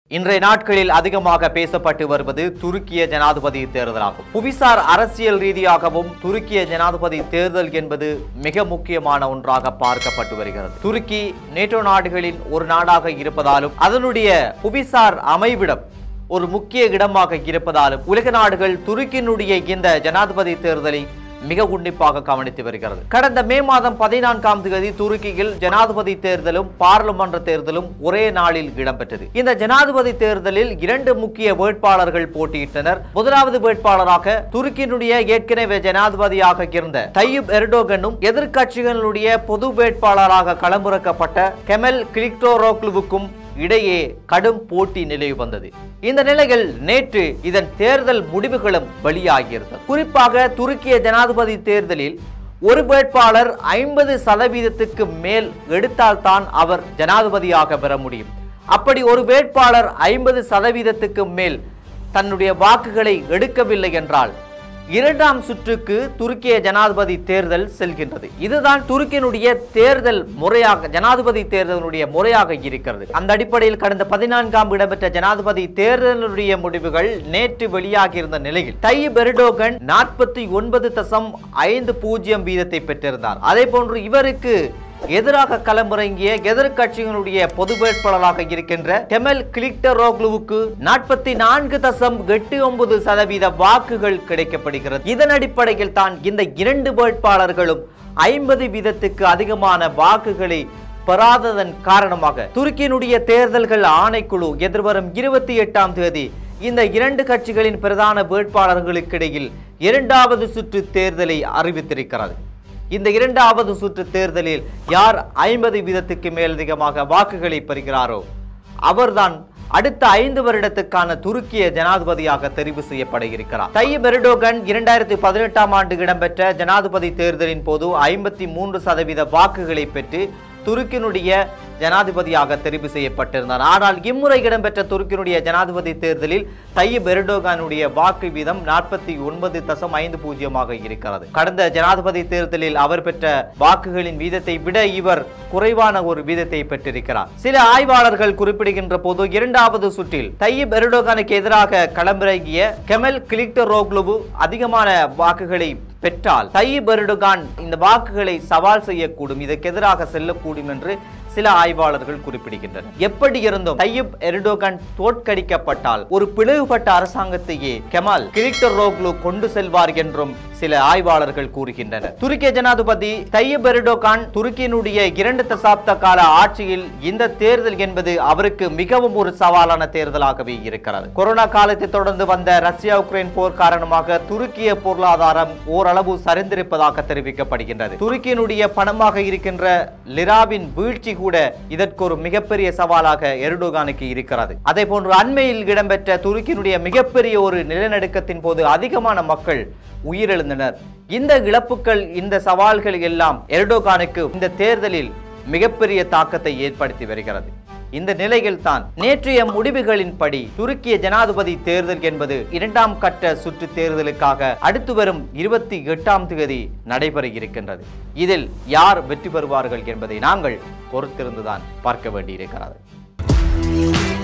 இன்றைய நாட்களில் அதிகமாக பேசப்பட்டு வருவது துருக்கிய ஜனாதிபதி தேர்தலாகும் புவிசார் அரசியல் ரீதியாகவும் துருக்கிய ஜனாதிபதி தேர்தல் என்பது மிக முக்கியமான ஒன்றாக பார்க்கப்பட்டு வருகிறது துருக்கி நேட்டோ நாடுகளின் ஒரு நாடாக இருப்பதாலும் அதனுடைய புவிசார் அமைவிடம் ஒரு முக்கிய இடமாக இருப்பதாலும் உலக நாடுகள் துருக்கியினுடைய இந்த ஜனாதிபதி தேர்தலை மிக உன்னிப்பாக கவனித்து வருகிறது கடந்த மே மாதம் பதினான்காம் தேதி துருக்கியில் ஜனாதிபதி தேர்தலும் பாராளுமன்ற தேர்தலும் ஒரே நாளில் இடம்பெற்றது இந்த ஜனாதிபதி தேர்தலில் இரண்டு முக்கிய வேட்பாளர்கள் போட்டியிட்டனர் முதலாவது வேட்பாளராக துருக்கியினுடைய ஏற்கனவே ஜனாதிபதியாக இருந்த தையூப் எர்டோகனும் எதிர்க்கட்சிகளுடைய பொது வேட்பாளராக களமிறக்கப்பட்ட கெமல் கிளிக்டோரோக்லுவுக்கும் இடையே கடும் போட்டி நிலவி வந்தது இந்த நிலையில் நேற்று இதன் தேர்தல் முடிவுகளும் வெளியாகியிருந்தது குறிப்பாக துருக்கிய ஜனாதிபதி தேர்தலில் ஒரு வேட்பாளர் ஐம்பது சதவீதத்துக்கு மேல் எடுத்தால்தான் அவர் ஜனாதிபதியாக பெற முடியும் அப்படி ஒரு வேட்பாளர் ஐம்பது சதவீதத்துக்கு மேல் தன்னுடைய வாக்குகளை எடுக்கவில்லை என்றால் இரண்டாம் சுற்றுக்கு துருக்கிய ஜனாதிபதி தேர்தல் செல்கின்றது இதுதான் துருக்கியினுடைய தேர்தல் முறையாக ஜனாதிபதி தேர்தலுடைய முறையாக இருக்கிறது அந்த அடிப்படையில் கடந்த பதினான்காம் இடம்பெற்ற ஜனாதிபதி தேர்தலுடைய முடிவுகள் நேற்று வெளியாகியிருந்த நிலையில் தையீப் எர்டோகன் நாற்பத்தி ஒன்பது தசம் ஐந்து பூஜ்ஜியம் வீதத்தை பெற்றிருந்தார் அதே போன்று இவருக்கு எதிராக களமிறங்கிய எதிர்க்கட்சிகளுடைய பொது வேட்பாளராக இருக்கின்ற கெமல் கிளிக்டரோக்லுவுக்கு நாற்பத்தி நான்கு தசம் எட்டு ஒன்பது சதவீத வாக்குகள் கிடைக்கப்படுகிறது இதன் அடிப்படையில் தான் இந்த இரண்டு வேட்பாளர்களும் ஐம்பது வீதத்துக்கு அதிகமான வாக்குகளை பெறாததன் காரணமாக துருக்கியினுடைய தேர்தல்கள் ஆணைக்குழு எதிர்வரும் இருபத்தி எட்டாம் தேதி இந்த இரண்டு கட்சிகளின் பிரதான வேட்பாளர்களுக்கிடையில் இரண்டாவது சுற்று தேர்தலை அறிவித்திருக்கிறது இந்த இரண்டாவது சுற்று தேர்தலில் யார் ஐம்பது வீதத்துக்கு மேலதிகமாக வாக்குகளை பெறுகிறாரோ அவர்தான் அடுத்த ஐந்து வருடத்துக்கான துருக்கிய ஜனாதிபதியாக தெரிவு செய்யப்பட இருக்கிறார் தையீப் எர்டோகன் இரண்டாயிரத்தி பதினெட்டாம் ஆண்டு இடம்பெற்ற ஜனாதிபதி தேர்தலின் போது ஐம்பத்தி மூன்று சதவீத வாக்குகளை பெற்று துருக்கினுடைய ஜனாதிபதியாக தெரிவு செய்யப்பட்டிருந்தார் ஆனால் இம்முறை இடம்பெற்ற துருக்கினுடைய ஜனாதிபதி தேர்தலில் தையீப் எர்டோகானுடைய வாக்கு வீதம் நாற்பத்தி ஒன்பது தசம் ஐந்து பூஜ்ஜியமாக இருக்கிறது கடந்த ஜனாதிபதி தேர்தலில் அவர் பெற்ற வாக்குகளின் வீதத்தை விட இவர் குறைவான ஒரு வீதத்தை பெற்றிருக்கிறார் சில ஆய்வாளர்கள் குறிப்பிடுகின்ற போது இரண்டாவது சுற்றில் தையீப் எர்டோகானுக்கு எதிராக களமிறங்கிய கெமல் கிளிக்டரோக்லுவு அதிகமான வாக்குகளை பெற்றால் தையீப் எர்டோகான் இந்த வாக்குகளை சவால் செய்யக்கூடும் இதற்கு எதிராக செல்லக்கூடும் என்று சில ஆய்வாளர்கள் குறிப்பிடுகின்றனர் எப்படி இருந்தும் தையீப் எர்டோகான் தோற்கடிக்கப்பட்டால் ஒரு பிளவுபட்ட அரசாங்கத்தையே கெமால் கிளிக்டரோக்லு கொண்டு செல்வார் என்றும் சில ஆய்வாளர்கள் கூறுகின்றனர் துருக்கிய ஜனாதிபதி தையீப் எர்டோகான் துருக்கியினுடைய இரண்டு தசாப்த கால ஆட்சியில் இந்த தேர்தல் என்பது அவருக்கு மிகவும் ஒரு சவாலான தேர்தலாகவே இருக்கிறது கொரோனா காலத்தை தொடர்ந்து வந்த ரஷ்யா உக்ரைன் போர் காரணமாக துருக்கிய பொருளாதாரம் ஓரளவு சரிந்திருப்பதாக தெரிவிக்கப்படுகின்றது துருக்கியினுடைய பணமாக இருக்கின்ற லிராவின் வீழ்ச்சி கூட இதற்கு ஒரு மிகப்பெரிய சவாலாக எர்டோகானுக்கு இருக்கிறது அதே போன்று அண்மையில் இடம்பெற்ற துருக்கியினுடைய மிகப்பெரிய ஒரு நிலநடுக்கத்தின் போது அதிகமான மக்கள் உயிரிழந்தனர் இந்த இழப்புகள் இந்த சவால்கள் எல்லாம் எர்டோகானுக்கு இந்த தேர்தலில் மிகப்பெரிய தாக்கத்தை ஏற்படுத்தி வருகிறது இந்த நிலையில் தான் நேற்றைய முடிவுகளின்படி துருக்கிய ஜனாதிபதி தேர்தல் என்பது இரண்டாம் கட்ட சுற்று தேர்தலுக்காக அடுத்து வரும் இருபத்தி எட்டாம் தேதி நடைபெற இருக்கின்றது இதில் யார் வெற்றி பெறுவார்கள் என்பதை நாங்கள் பொறுத்திருந்துதான் பார்க்க வேண்டியிருக்கிறது